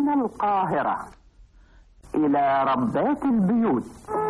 من القاهرة إلى ربات البيوت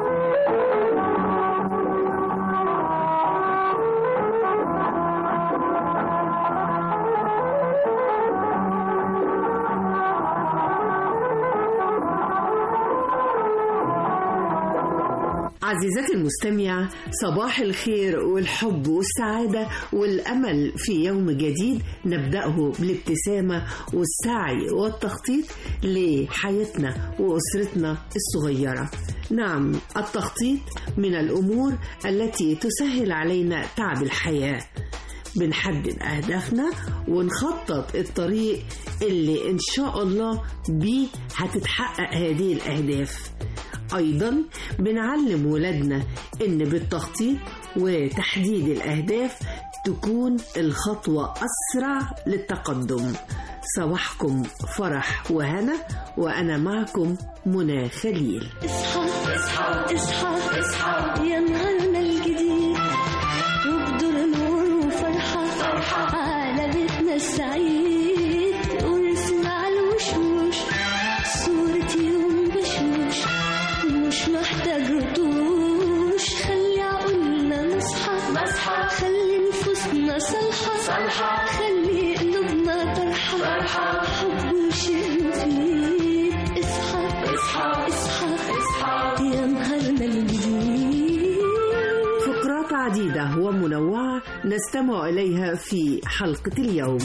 عزيزتي المستمعة صباح الخير والحب والسعادة والأمل في يوم جديد نبدأه بالابتسامة والسعي والتخطيط لحياتنا وأسرتنا الصغيرة نعم التخطيط من الأمور التي تسهل علينا تعب الحياة بنحدد أهدافنا ونخطط الطريق اللي إن شاء الله بيه هتتحقق هذه الأهداف أيضا بنعلم ولادنا إن بالتخطيط وتحديد الأهداف تكون الخطوة أسرع للتقدم صباحكم فرح وهنا وأنا معكم منى خليل اصحى اصحى اصحى اصحى يا نهارنا الجديد وبدور نور وفرحة فرحة على بيتنا السعيد ونرسم على الوشوش صورة يوم بشوش مش محتاج رطوش خلي عقولنا نصحى نصحى خلي نفوسنا صالحة صالحة خلي قلوبنا فرحة فرحة حب وشيء مفيد اصحى اصحى اصحى اصحى يا نهارنا الجديد فقرات عديدة ومنوعة نستمع إليها في حلقة اليوم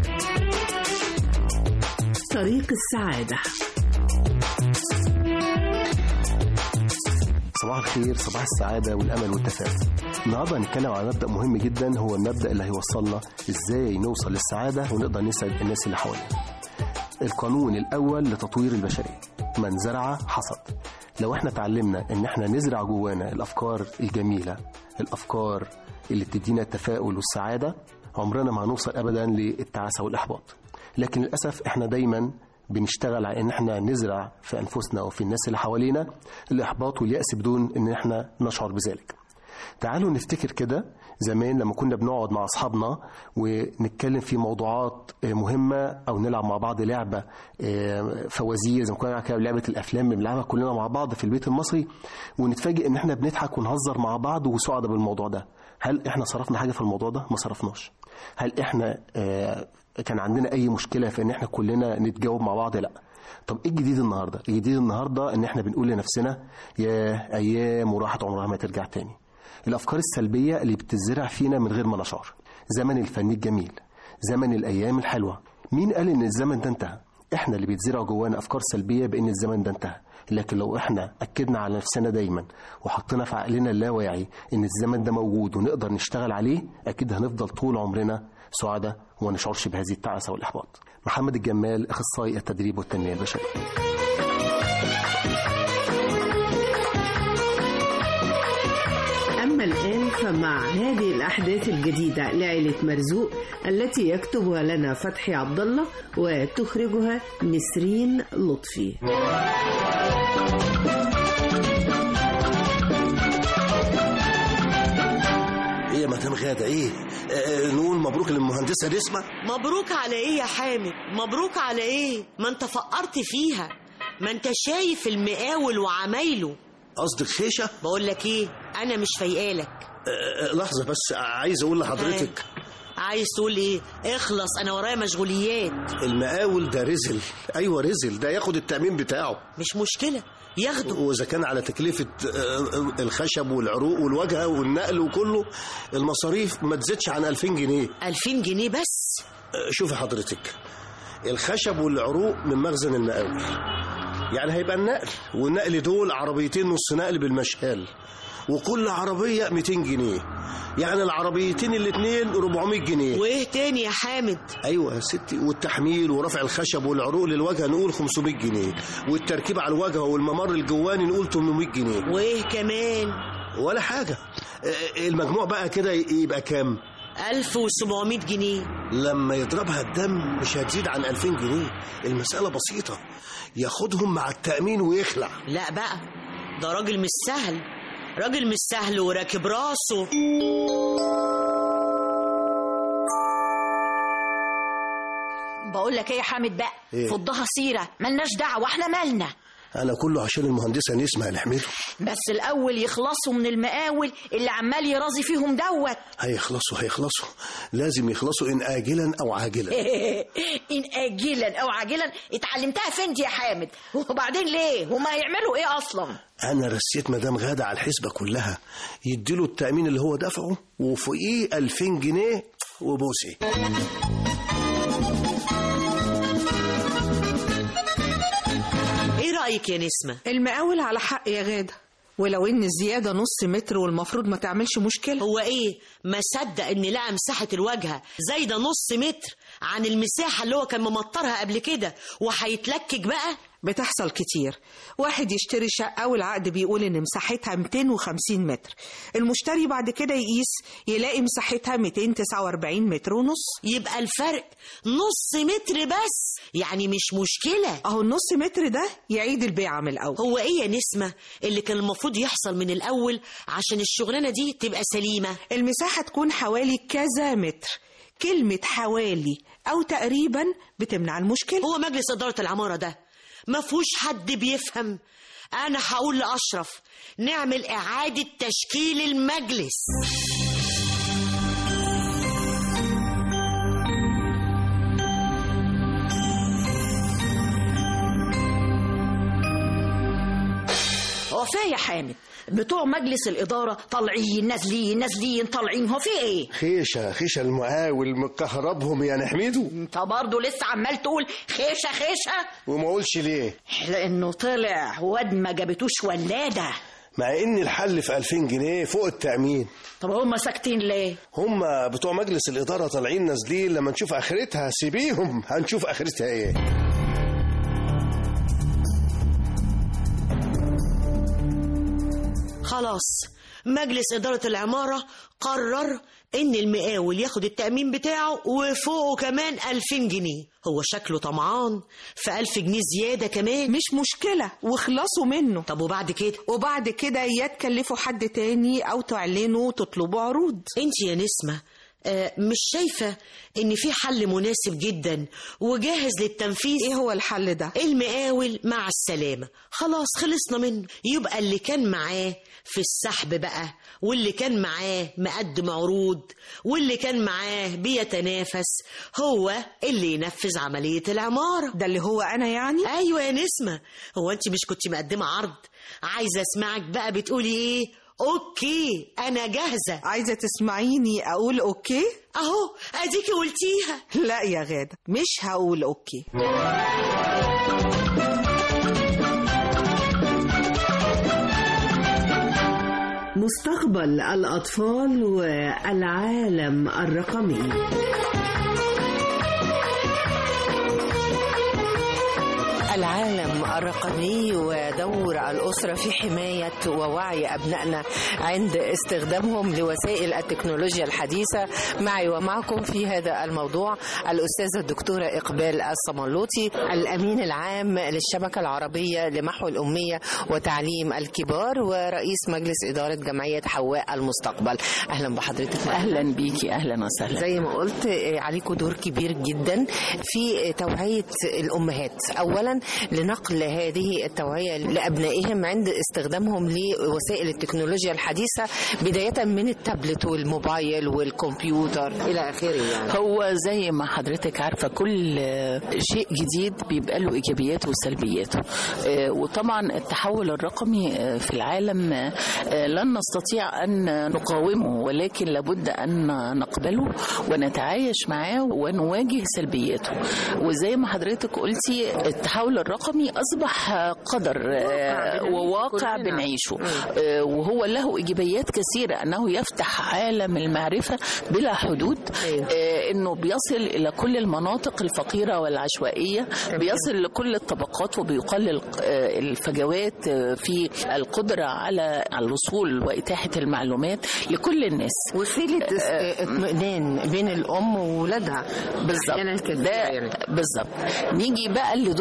طريق السعادة صباح الخير صباح السعادة والأمل والتفاؤل النهاردة هنتكلم عن مبدأ مهم جدا هو المبدأ اللي هيوصلنا إزاي نوصل للسعادة ونقدر نسعد الناس اللي حوالينا القانون الأول لتطوير البشرية من زرع حصد لو احنا اتعلمنا ان احنا نزرع جوانا الأفكار الجميلة الأفكار اللي بتدينا التفاؤل والسعادة عمرنا ما هنوصل أبدا للتعاسة والإحباط لكن للأسف احنا دايما بنشتغل على ان احنا نزرع في انفسنا وفي الناس اللي حوالينا الاحباط والياس بدون ان احنا نشعر بذلك تعالوا نفتكر كده زمان لما كنا بنقعد مع اصحابنا ونتكلم في موضوعات آه، مهمه او نلعب مع بعض لعبه آه، فوازير زي ما كنا بنلعب كده لعبه الافلام بنلعبها كلنا مع بعض في البيت المصري ونتفاجئ ان احنا بنضحك ونهزر مع بعض وسعداء بالموضوع ده هل احنا صرفنا حاجه في الموضوع ده ما صرفناش هل احنا آه، كان عندنا اي مشكله في ان احنا كلنا نتجاوب مع بعض لا طب ايه الجديد النهارده الجديد النهارده ان احنا بنقول لنفسنا يا ايام وراحت عمرها ما ترجع تاني الافكار السلبيه اللي بتزرع فينا من غير ما نشعر زمن الفن الجميل زمن الايام الحلوه مين قال ان الزمن ده انتهى احنا اللي بيتزرع جوانا افكار سلبيه بان الزمن ده انتهى لكن لو احنا اكدنا على نفسنا دايما وحطينا في عقلنا اللاواعي ان الزمن ده موجود ونقدر نشتغل عليه اكيد هنفضل طول عمرنا سعداء وما نشعرش بهذه التعاسه والاحباط محمد الجمال اخصائي التدريب والتنميه البشريه أما الآن فمع هذه الأحداث الجديدة لعائلة مرزوق التي يكتبها لنا فتحي عبد الله وتخرجها نسرين لطفي ايه يا مدام غاده ايه آه نقول مبروك للمهندسه نسمه مبروك على ايه يا حامد مبروك على ايه ما انت فقرت فيها ما انت شايف المقاول وعمايله قصدك خيشه بقول لك ايه انا مش فايقالك آه آه، لحظه بس عايز اقول لحضرتك عايز تقول ايه اخلص انا ورايا مشغوليات المقاول ده رزل ايوه رزل ده ياخد التامين بتاعه مش مشكله ياخده واذا كان على تكلفه آه، الخشب والعروق والواجهه والنقل وكله المصاريف ما تزيدش عن 2000 جنيه 2000 جنيه بس آه، شوفي حضرتك الخشب والعروق من مخزن المقاول يعني هيبقى النقل والنقل دول عربيتين نص نقل بالمشال وكل عربية 200 جنيه يعني العربيتين الاتنين 400 جنيه وايه تاني يا حامد ايوه يا ستي والتحميل ورفع الخشب والعروق للواجهه نقول 500 جنيه والتركيب على الواجهه والممر الجواني نقول 800 جنيه وايه كمان ولا حاجه آه، المجموع بقى كده يبقى كام 1700 جنيه لما يضربها الدم مش هتزيد عن 2000 جنيه المسألة بسيطة ياخدهم مع التأمين ويخلع لا بقى ده راجل مش سهل راجل مش سهل وراكب راسه بقول لك ايه يا حامد بقى إيه؟ فضها سيره ملناش دعوه احنا مالنا انا كله عشان المهندسه نسمه نحمده بس الاول يخلصوا من المقاول اللي عمال يرازي فيهم دوت هيخلصوا هيخلصوا لازم يخلصوا ان اجلا او عاجلا ان اجلا او عاجلا اتعلمتها فين دي يا حامد وبعدين ليه هما هيعملوا ايه اصلا انا رسيت مدام غاده على الحسبه كلها يديله التامين اللي هو دفعه وفوقيه 2000 جنيه وبوسي ايه رايك يا نسمه المقاول على حق يا غادة ولو ان الزيادة نص متر والمفروض ما تعملش مشكلة هو ايه ما صدق ان لقى مساحه الواجهه زايده نص متر عن المساحه اللي هو كان ممطرها قبل كده وهيتلكك بقى بتحصل كتير واحد يشتري شقة والعقد بيقول ان مساحتها 250 متر المشتري بعد كده يقيس يلاقي مساحتها 249 متر ونص يبقى الفرق نص متر بس يعني مش مشكله اهو النص متر ده يعيد البيعة من الاول هو ايه يا نسمه اللي كان المفروض يحصل من الاول عشان الشغلانه دي تبقى سليمه المساحة تكون حوالي كذا متر كلمة حوالي أو تقريبا بتمنع المشكلة هو مجلس اداره العماره ده ما فيهوش حد بيفهم انا هقول لاشرف نعمل اعاده تشكيل المجلس هو فيها يا حامد بتوع مجلس الاداره طالعين نازلين نازلين طالعين هو في ايه خيشه خيشه المقاول مكهربهم يا نحمده انت برضه لسه عمال تقول خيشه خيشه وما اقولش ليه لانه طلع واد ما جابتوش ولاده مع ان الحل في 2000 جنيه فوق التامين طب هم ساكتين ليه هم بتوع مجلس الاداره طالعين نازلين لما نشوف اخرتها سيبيهم هنشوف اخرتها ايه خلاص مجلس إدارة العمارة قرر إن المقاول ياخد التأمين بتاعه وفوقه كمان ألفين جنيه هو شكله طمعان في ألف جنيه زيادة كمان مش مشكلة واخلصوا منه طب وبعد كده وبعد كده يا تكلفوا حد تاني أو تعلنوا وتطلبوا عروض انت يا نسمة آه، مش شايفة إن في حل مناسب جدا وجاهز للتنفيذ إيه هو الحل ده؟ المقاول مع السلامة خلاص خلصنا منه يبقى اللي كان معاه في السحب بقى واللي كان معاه مقدم عروض واللي كان معاه بيتنافس هو اللي ينفذ عملية العمارة ده اللي هو أنا يعني؟ أيوة يا نسمة هو أنت مش كنت مقدمة عرض عايزة أسمعك بقى بتقولي إيه أوكي أنا جاهزة عايزة تسمعيني أقول أوكي؟ أهو أديكي قلتيها لا يا غادة مش هقول أوكي مستقبل الأطفال والعالم الرقمي العالم الرقمي ودور الأسرة في حماية ووعي أبنائنا عند استخدامهم لوسائل التكنولوجيا الحديثة معي ومعكم في هذا الموضوع الأستاذة الدكتورة إقبال الصملوطي الأمين العام للشبكة العربية لمحو الأمية وتعليم الكبار ورئيس مجلس إدارة جمعية حواء المستقبل أهلا بحضرتك اهلا بيكي اهلا وسهلا زي ما قلت آه، عليكم دور كبير جدا في آه، توعية الأمهات أولا لنقل هذه التوعية لأبنائهم عند استخدامهم لوسائل التكنولوجيا الحديثة بداية من التابلت والموبايل والكمبيوتر إلى آخره يعني هو زي ما حضرتك عارفة كل آه، شيء جديد بيبقى له إيجابياته وسلبياته آه، وطبعا التحول الرقمي آه، في العالم آه، آه، لن نستطيع أن نقاومه ولكن لابد أن نقبله ونتعايش معاه ونواجه سلبياته وزي ما حضرتك قلتي التحول الرقمي أصبح آه، قدر آه، وواقع كلنا. بنعيشه آه، وهو له إيجابيات كثيرة أنه يفتح عالم المعرفة بلا حدود أيوة. آه، انه بيصل الى كل المناطق الفقيره والعشوائيه بيصل لكل الطبقات وبيقلل آه، الفجوات آه، في القدره على الوصول واتاحه المعلومات لكل الناس وسيلة اس- اطمئنان بين الأم وولادها بالظبط أحياناً كتير ده يعني. بالظبط نيجي بقى لدور الام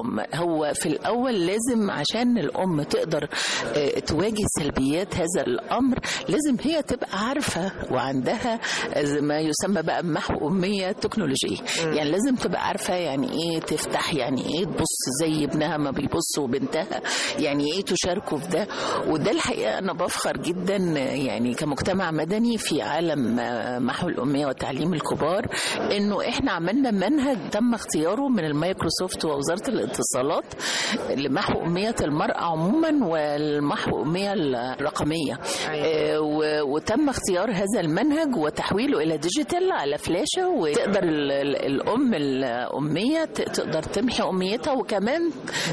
الام هو في الاول لازم عشان الام تقدر آه، تواجه سلبيات هذا الامر لازم هي تبقى عارفه وعندها زي ما يسمى بقى محو اميه تكنولوجيه يعني لازم تبقى عارفه يعني ايه تفتح يعني ايه تبص زي ابنها ما بيبص وبنتها يعني ايه تشاركوا في ده وده الحقيقه انا بفخر جدا يعني كمجتمع مدني في عالم آه، محو الاميه وتعليم الكبار انه احنا عملنا منهج تم اختياره من المايكروسوفت ووزاره الاتصالات لمحو اميه المراه عموما والمحو اميه الرقميه آه، و- وتم اختيار هذا المنهج وتحويله الى ديجيتال على فلاشه وتقدر ال- ال- الام الاميه ت- تقدر تمحي اميتها وكمان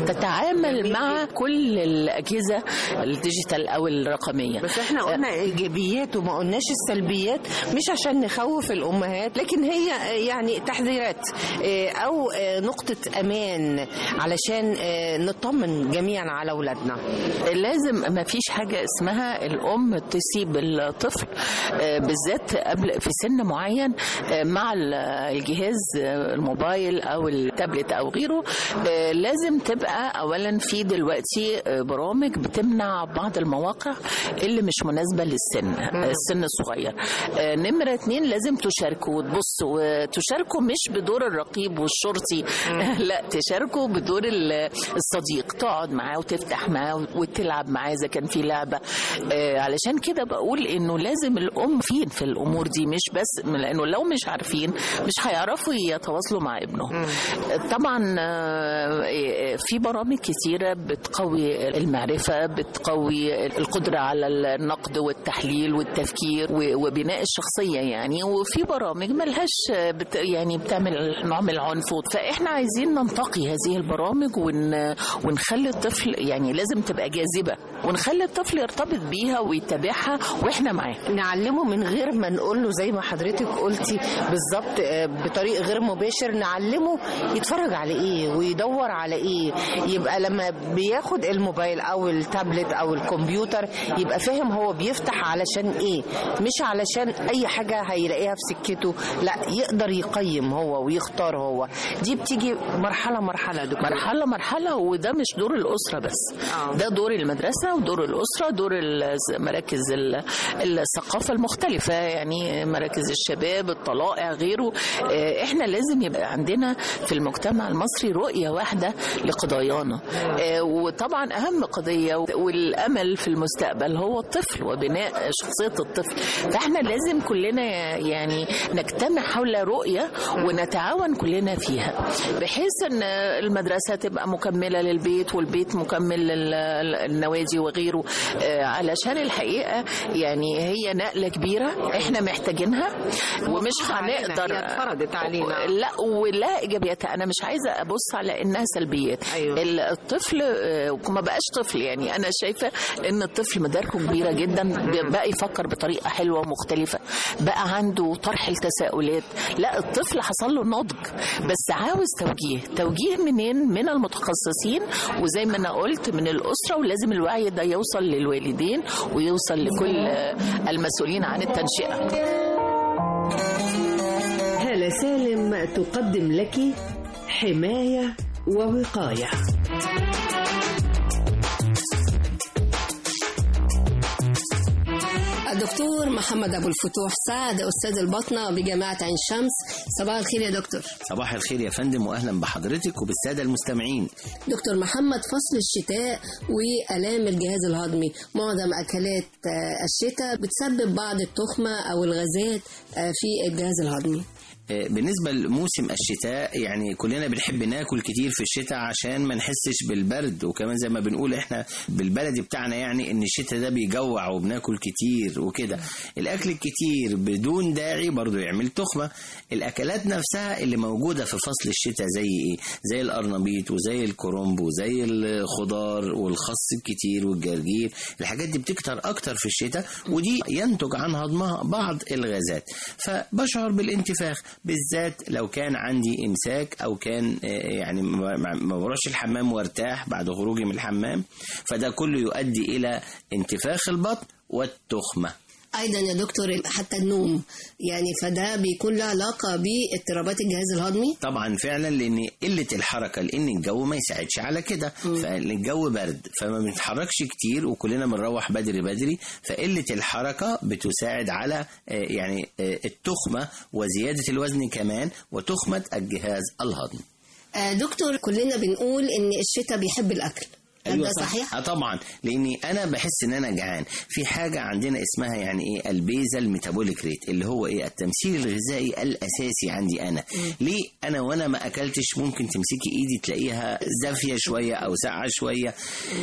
تتعامل مع كل الاجهزه الديجيتال او الرقميه بس احنا قلنا ايجابيات وما قلناش السلبيات مش عشان نخوف الامهات لكن هي يعني تحذيرات اه، او اه، نقطه امان علشان اه، نطمن جميعا على اولادنا لازم ما فيش حاجة اسمها الأم تسيب الطفل آه، بالذات قبل في سن معين آه، مع ال- الجهاز آه، الموبايل أو التابلت أو غيره آه، لازم تبقى أولا في دلوقتي آه، برامج بتمنع بعض المواقع اللي مش مناسبة للسن آه، السن الصغير آه، نمرة اتنين لازم تشاركوا وتبصوا وتشاركوا مش بدور الرقيب والشرطي لا تشاركوا بدور ال- الصديق تقعد معاه وتفتح معاه وتلعب معاه اذا كان في لعبه آه، علشان كده بقول انه لازم الام فين في الامور دي مش بس لانه لو مش عارفين مش هيعرفوا يتواصلوا مع ابنهم طبعا آه، آه، في برامج كتيره بتقوي المعرفه بتقوي القدره على النقد والتحليل والتفكير و- وبناء الشخصيه يعني وفي برامج ملهاش آه، بت يعني بتعمل نوع من العنف فاحنا عايزين ننتقي هذه البرامج ون ونخلي الطفل يعني لازم تبقى جاذبه ونخلي الطفل يرتبط بيها ويتابعها واحنا معاه نعلمه من غير ما نقول له زي ما حضرتك قلتي بالظبط آه، بطريق غير مباشر نعلمه يتفرج على ايه ويدور على ايه يبقى لما بياخد الموبايل او التابلت او الكمبيوتر يبقى فاهم هو بيفتح علشان ايه مش علشان اي حاجه هيلاقيها في سكته لا يقدر يقيم هو ويختار هو دي بتيجي مرحله مرحله دكتور مرحلة مرحلة وده مش دور الأسرة بس ده دور المدرسة ودور الأسرة دور ال- مراكز ال- الثقافة المختلفة يعني مراكز الشباب الطلائع غيره آه، احنا لازم يبقى عندنا في المجتمع المصري رؤية واحدة لقضايانا آه، وطبعا أهم قضية والأمل في المستقبل هو الطفل وبناء شخصية الطفل فاحنا لازم كلنا يعني نجتمع حول رؤية ونتعاون كلنا فيها بحيث ان المدرسة تبقى مكملة للبيت والبيت مكمل للنوادي وغيره آه، علشان الحقيقة يعني هي نقلة كبيرة احنا محتاجينها ومش هنقدر هي اتفرضت علينا. لا ولا ايجابيات انا مش عايزه ابص على انها سلبيات أيوة. الطفل آه، ما بقاش طفل يعني انا شايفه ان الطفل مداركه كبيره جدا بقى يفكر بطريقه حلوه ومختلفه بقى عنده طرح التساؤلات لا الطفل حصل له نضج بس عاوز توجيه توجيه منين من المتخصصين وزي ما انا قلت من الاسره ولازم الوعي ده يوصل للوالدين ويوصل لكل آه، المسؤولين عن التنشئه هالة سالم تقدم لك حماية ووقاية الدكتور محمد أبو الفتوح سعد أستاذ الباطنة بجامعة عين شمس صباح الخير يا دكتور صباح الخير يا فندم واهلا بحضرتك وبالساده المستمعين دكتور محمد فصل الشتاء وآلام الجهاز الهضمي معظم أكلات آه، الشتاء بتسبب بعض التخمة أو الغازات آه، في الجهاز الهضمي آه، بالنسبه لموسم الشتاء يعني كلنا بنحب ناكل كتير في الشتاء عشان ما نحسش بالبرد وكمان زي ما بنقول احنا بالبلدي بتاعنا يعني ان الشتاء ده بيجوع وبناكل كتير وكده الاكل الكتير بدون داعي برضو يعمل تخمه الاكلات نفسها اللي موجوده في فصل الشتاء زي ايه زي القرنبيط وزي الكرنب وزي الخضار والخس الكتير والجرجير الحاجات دي بتكتر اكتر في الشتاء ودي ينتج عن هضمها بعض الغازات فبشعر بالانتفاخ بالذات لو كان عندي امساك او كان آه، يعني ما ما- ما بروحش الحمام وارتاح بعد خروجي من الحمام فده كله يؤدي الى انتفاخ البطن والتخمه ايضا يا دكتور حتى النوم يعني فده بيكون له علاقه باضطرابات الجهاز الهضمي طبعا فعلا لان قله الحركه لان الجو ما يساعدش على كده فالجو برد فما بنتحركش كتير وكلنا بنروح بدري بدري فقله الحركه بتساعد على آه، يعني آه، التخمه وزياده الوزن كمان وتخمه الجهاز الهضمي آه، دكتور كلنا بنقول ان الشتاء بيحب الاكل هل ده صحيح اه طبعا لاني انا بحس ان انا جعان في حاجه عندنا اسمها يعني ايه البيزل ميتابوليك ريت اللي هو ايه التمثيل الغذائي الاساسي عندي انا ليه انا وانا ما اكلتش ممكن تمسكي ايدي تلاقيها دافيه شويه او ساقعه شويه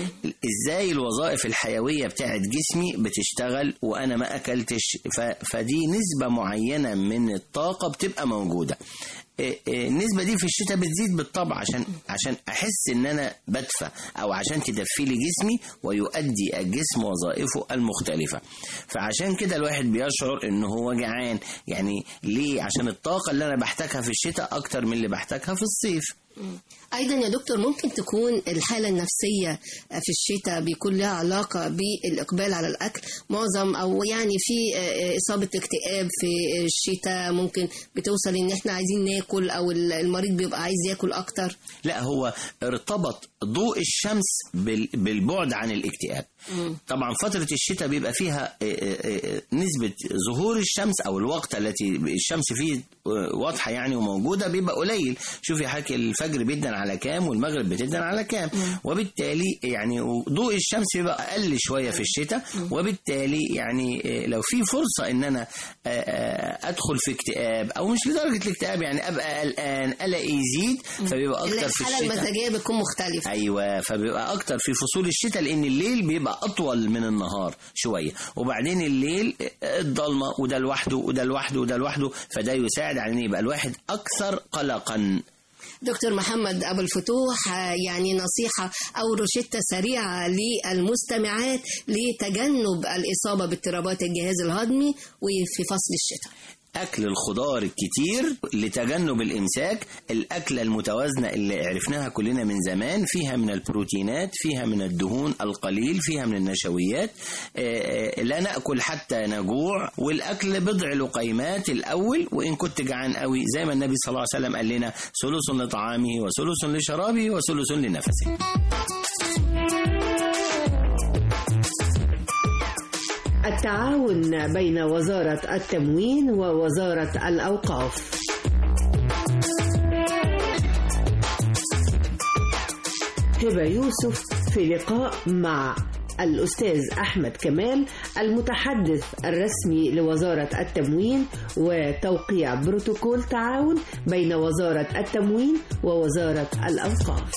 ازاي الوظائف الحيويه بتاعت جسمي بتشتغل وانا ما اكلتش ف... فدي نسبه معينه من الطاقه بتبقى موجوده إيه إيه النسبة دي في الشتاء بتزيد بالطبع عشان عشان أحس إن أنا بدفى أو عشان تدفي لي جسمي ويؤدي الجسم وظائفه المختلفة فعشان كده الواحد بيشعر إن هو جعان يعني ليه عشان الطاقة اللي أنا بحتاجها في الشتاء أكتر من اللي بحتاجها في الصيف ايضا يا دكتور ممكن تكون الحاله النفسيه في الشتاء بيكون لها علاقه بالاقبال على الاكل معظم او يعني في اصابه اكتئاب في الشتاء ممكن بتوصل ان احنا عايزين ناكل او المريض بيبقى عايز ياكل اكتر لا هو ارتبط ضوء الشمس بال- بالبعد عن الاكتئاب طبعا فترة الشتاء بيبقى فيها آه، آه، آه، نسبة ظهور الشمس أو الوقت التي الشمس فيه آه، واضحة يعني وموجودة بيبقى قليل شوفي حضرتك الفجر بيدن على كام والمغرب بتدن على كام وبالتالي يعني ضوء الشمس بيبقى أقل شوية في الشتاء وبالتالي يعني آه، لو في فرصة إن أنا آه، آه، أدخل في اكتئاب أو مش لدرجة الاكتئاب يعني أبقى قلقان قلقي يزيد فبيبقى أكتر في الحاله الشتاء المزاجيه بتكون مختلفه ايوه فبيبقى اكتر في فصول الشتاء لان الليل بيبقى اطول من النهار شويه وبعدين الليل الضلمه وده لوحده وده لوحده وده لوحده فده يساعد على ان يبقى الواحد اكثر قلقا دكتور محمد ابو الفتوح آه، يعني نصيحه او روشته سريعه للمستمعات لتجنب الاصابه باضطرابات الجهاز الهضمي وفي فصل الشتاء اكل الخضار الكتير لتجنب الامساك الاكله المتوازنه اللي عرفناها كلنا من زمان فيها من البروتينات فيها من الدهون القليل فيها من النشويات آه، آه، لا ناكل حتى نجوع والاكل بضع لقيمات الاول وان كنت جعان قوي زي ما النبي صلى الله عليه وسلم قال لنا ثلث لطعامه وثلث لشرابه وثلث لنفسه التعاون بين وزارة التموين ووزارة الأوقاف هبة يوسف في لقاء مع الأستاذ أحمد كمال المتحدث الرسمي لوزارة التموين وتوقيع بروتوكول تعاون بين وزارة التموين ووزارة الأوقاف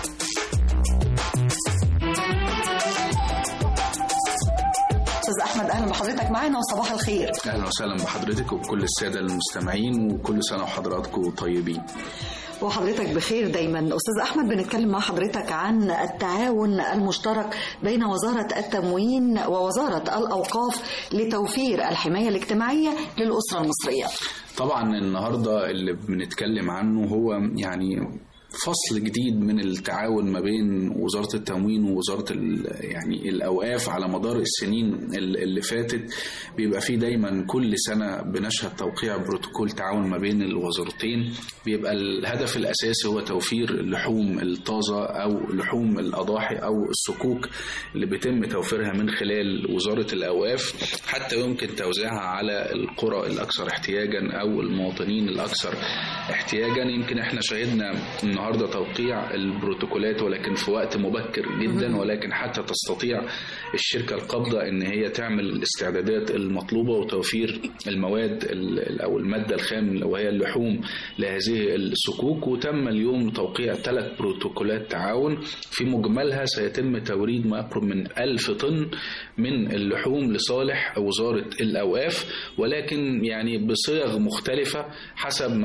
استاذ احمد اهلا بحضرتك معانا وصباح الخير اهلا وسهلا بحضرتك وبكل الساده المستمعين وكل سنه وحضراتكم طيبين وحضرتك بخير دايما استاذ احمد بنتكلم مع حضرتك عن التعاون المشترك بين وزاره التموين ووزاره الاوقاف لتوفير الحمايه الاجتماعيه للاسره المصريه طبعا النهارده اللي بنتكلم عنه هو يعني فصل جديد من التعاون ما بين وزارة التموين ووزارة ال- يعني الأوقاف على مدار السنين ال- اللي فاتت بيبقى فيه دايما كل سنة بنشهد توقيع بروتوكول تعاون ما بين الوزارتين بيبقى الهدف الأساسي هو توفير اللحوم الطازة أو لحوم الأضاحي أو الصكوك اللي بيتم توفيرها من خلال وزارة الأوقاف حتى يمكن توزيعها على القرى الأكثر احتياجا أو المواطنين الأكثر احتياجا يمكن احنا شهدنا النهارده توقيع البروتوكولات ولكن في وقت مبكر جدا ولكن حتى تستطيع الشركه القابضه ان هي تعمل الاستعدادات المطلوبه وتوفير المواد ال- او الماده الخام اللي وهي اللحوم لهذه الصكوك وتم اليوم توقيع ثلاث بروتوكولات تعاون في مجملها سيتم توريد ما يقرب من ألف طن من اللحوم لصالح وزارة الأوقاف ولكن يعني بصيغ مختلفة حسب ما وزارة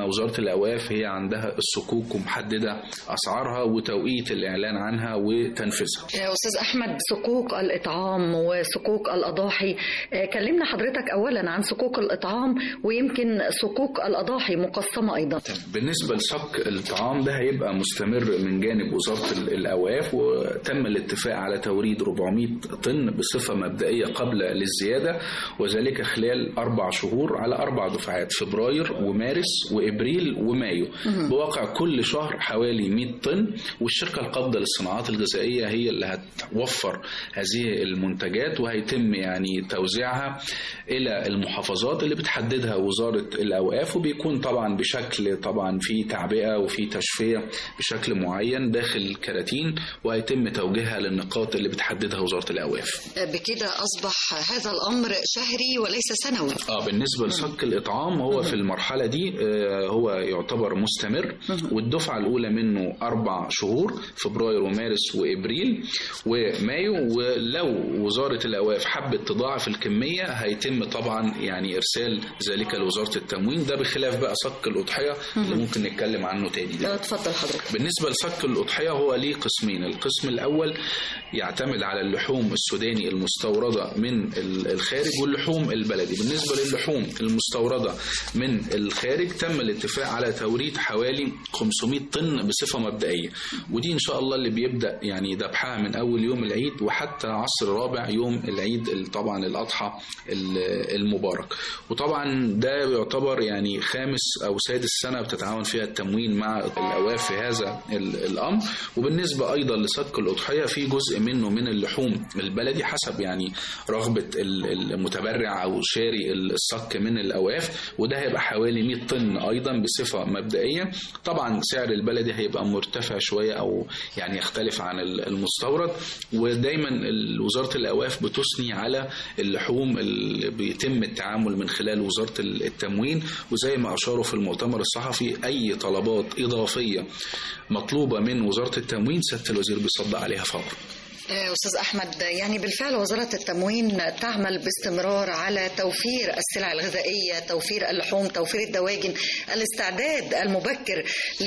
الأواف هي عندها الصكوك ومحددة أسعارها وتوقيت الإعلان عنها وتنفيذها يا أستاذ أحمد صكوك الإطعام وصكوك الأضاحي آه، كلمنا حضرتك أولا عن صكوك الإطعام ويمكن صكوك الأضاحي مقسمة أيضا بالنسبة لصك الطعام ده هيبقى مستمر من جانب وزارة ال- الأواف وتم الاتفاق على توريد 400 طن بصفة مبدئية قبل للزيادة وذلك خلال أربع شهور على أربع دفعات فبراير ومارس وإبريل ومايو مهم. بواقع كل شهر حوالي 100 طن والشركة القابضة للصناعات الغذائية هي اللي هتوفر هذه المنتجات وهيتم يعني توزيعها إلى المحافظات اللي بتحددها وزارة الأوقاف وبيكون طبعا بشكل طبعا في تعبئة وفي تشفية بشكل معين داخل الكراتين وهيتم توجيهها للنقاط اللي بتحددها وزارة الأوقاف بكده أصبح هذا الأمر شهري وليس سنوي اه بالنسبه لصك الاطعام هو في المرحله دي آه، هو يعتبر مستمر والدفعه الاولى منه اربع شهور فبراير ومارس وابريل ومايو ولو وزاره الاوقاف حبت تضاعف الكميه هيتم طبعا يعني ارسال ذلك لوزاره التموين ده بخلاف بقى صك الاضحيه اللي مهم. ممكن نتكلم عنه تاني دلوقتي. اتفضل حضرتك بالنسبة لصك الأضحية هو ليه قسمين القسم الأول يعتمد على اللحوم السوداني المستوردة من ال- الخارج واللحوم البلدي بالنسبة للحوم المستوردة من الخارج تم الاتفاق على توريد حوالي 500 طن بصفة مبدئية ودي إن شاء الله اللي بيبدأ يعني ذبحها من أول يوم العيد وحتى عصر رابع يوم العيد ال- طبعا الأضحى ال- المبارك وطبعا ده يعتبر يعني خامس أو سادس سنة بتتعاون فيها التموين مع الأواف في هذا ال- الأمر وبالنسبة أيضا لصك الأضحية في جزء منه من اللحوم البلدي حسب يعني رغبة ال- المتبرع أو شاري الصك من الأواف وده هيبقى حوالي 100 طن أيضا بصفة مبدئية طبعا سعر البلدي هيبقى مرتفع شوية أو يعني يختلف عن ال- المستورد ودايما ال- وزارة الأواف بتثني على اللحوم اللي بيتم التعامل من خلال وزارة ال- التموين وزي ما أشاروا في المؤتمر الصحفي أي طلبات إضافية مطلوبة من وزارة التموين سيادة الوزير بيصدق عليها فورا آه، أستاذ أحمد يعني بالفعل وزارة التموين تعمل باستمرار على توفير السلع الغذائية توفير اللحوم توفير الدواجن الاستعداد المبكر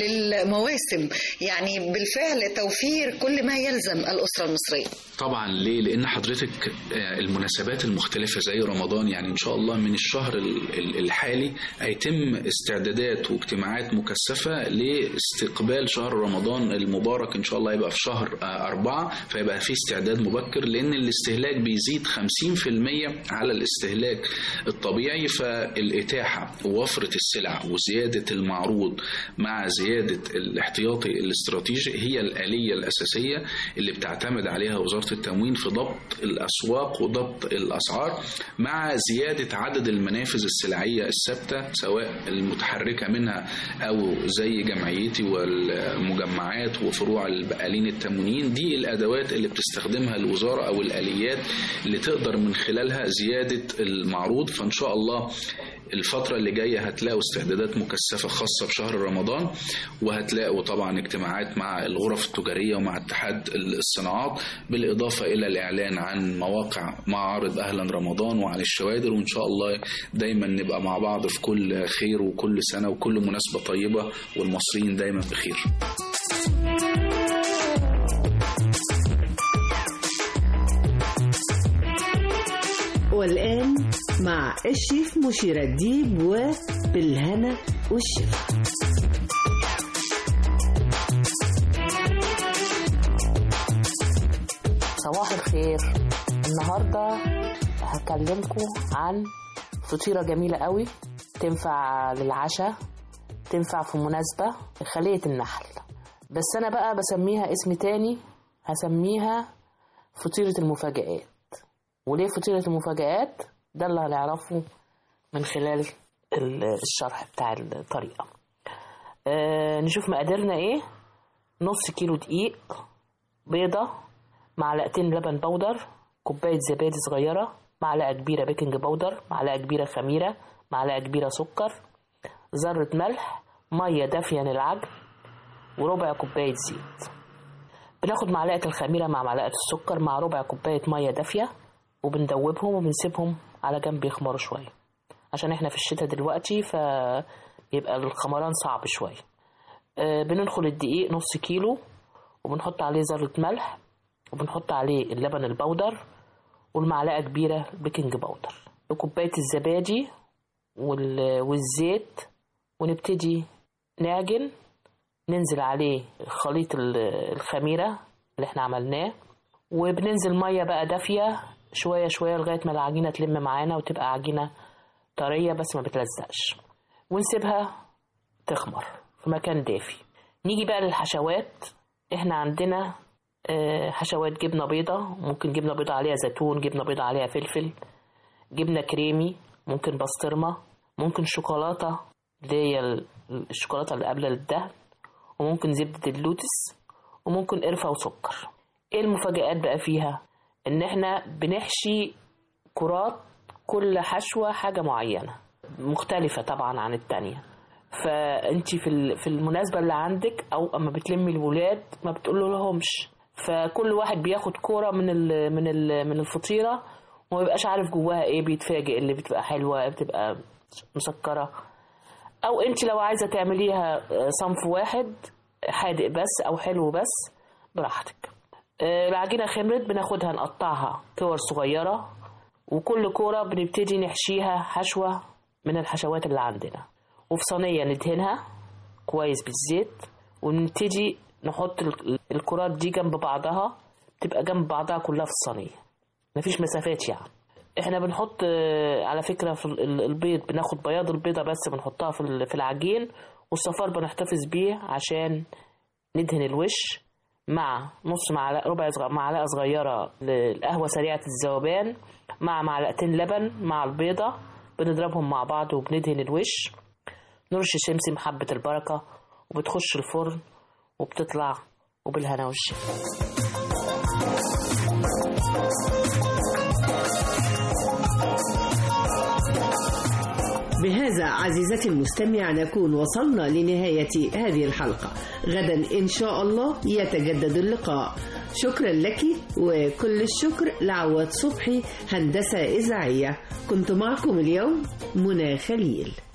للمواسم يعني بالفعل توفير كل ما يلزم الأسرة المصرية طبعا ليه؟ لأن حضرتك آه، المناسبات المختلفة زي رمضان يعني إن شاء الله من الشهر ال- ال- الحالي هيتم استعدادات واجتماعات مكثفة لاستقبال شهر رمضان المبارك إن شاء الله يبقى في شهر آه، أربعة فيبقى في استعداد مبكر لأن الاستهلاك بيزيد 50% على الاستهلاك الطبيعي فالإتاحة ووفرة السلع وزيادة المعروض مع زيادة الاحتياطي الاستراتيجي هي الآلية الأساسية اللي بتعتمد عليها وزارة التموين في ضبط الأسواق وضبط الأسعار مع زيادة عدد المنافذ السلعية الثابتة سواء المتحركة منها أو زي جمعيتي والمجمعات وفروع البقالين التموينيين دي الأدوات اللي بتستخدمها الوزارة أو الآليات اللي تقدر من خلالها زيادة المعروض فإن شاء الله الفترة اللي جاية هتلاقوا استعدادات مكثفة خاصة بشهر رمضان وهتلاقوا طبعا اجتماعات مع الغرف التجارية ومع اتحاد الصناعات بالإضافة إلى الإعلان عن مواقع معارض أهلا رمضان وعن الشوادر وإن شاء الله دايما نبقى مع بعض في كل خير وكل سنة وكل مناسبة طيبة والمصريين دايما بخير والآن مع الشيف مشير الديب وبالهنا والشفا صباح الخير النهاردة هكلمكم عن فطيرة جميلة قوي تنفع للعشاء تنفع في مناسبة خلية النحل بس أنا بقى بسميها اسم تاني هسميها فطيرة المفاجآت وليه فطيرة المفاجآت ده اللي هنعرفه من خلال ال- الشرح بتاع الطريقة أه نشوف مقاديرنا ايه نص كيلو دقيق بيضة معلقتين لبن بودر كوباية زبادي صغيرة معلقة كبيرة بيكنج بودر معلقة كبيرة خميرة معلقة كبيرة سكر ذرة ملح مية دافية للعجن وربع كوباية زيت بناخد معلقة الخميرة مع معلقة السكر مع ربع كوباية مية دافية وبندوبهم وبنسيبهم على جنب يخمروا شوية عشان احنا في الشتاء دلوقتي ف يبقى الخمران صعب شوية آه، بننخل الدقيق نص كيلو وبنحط عليه ذرة ملح وبنحط عليه اللبن البودر والمعلقة كبيرة بيكنج باودر وكوباية الزبادي وال- والزيت ونبتدي نعجن ننزل عليه خليط ال- الخميرة اللي احنا عملناه وبننزل مية بقى دافية شوية شوية لغاية ما العجينة تلم معانا وتبقى عجينة طرية بس ما بتلزقش ونسيبها تخمر في مكان دافي نيجي بقى للحشوات احنا عندنا آه، حشوات جبنة بيضة ممكن جبنة بيضة عليها زيتون جبنة بيضة عليها فلفل جبنة كريمي ممكن بسطرمة ممكن شوكولاتة اللي هي ال- الشوكولاتة اللي قبل الدهن وممكن زبدة اللوتس وممكن قرفة وسكر ايه المفاجآت بقى فيها ان احنا بنحشي كرات كل حشوة حاجة معينة مختلفة طبعا عن التانية فانت في ال- في المناسبة اللي عندك او اما بتلمي الولاد ما بتقول لهمش فكل واحد بياخد كورة من ال من ال من الفطيرة وما بيبقاش عارف جواها ايه بيتفاجئ اللي بتبقى حلوة بتبقى مسكرة او انت لو عايزة تعمليها آه، صنف واحد حادق بس او حلو بس براحتك آه، العجينة خمرت بناخدها نقطعها كور صغيرة وكل كورة بنبتدي نحشيها حشوة من الحشوات اللي عندنا وفي صينية ندهنها كويس بالزيت ونبتدي نحط ال- الكرات دي جنب بعضها تبقى جنب بعضها كلها في الصينية مفيش مسافات يعني احنا بنحط آه، على فكرة في ال- البيض بناخد بياض البيضة بس بنحطها في ال- في العجين والصفار بنحتفظ بيه عشان ندهن الوش مع نص معلقة ربع صغ- معلقة صغيرة للقهوة سريعة الذوبان مع معلقتين لبن مع البيضة بنضربهم مع بعض وبندهن الوش نرش سمسم حبة البركة وبتخش الفرن وبتطلع وبالهنا والشفا بهذا عزيزتي المستمع نكون وصلنا لنهاية هذه الحلقة غدا إن شاء الله يتجدد اللقاء شكرا لك وكل الشكر لعواد صبحي هندسة إذاعية كنت معكم اليوم منى خليل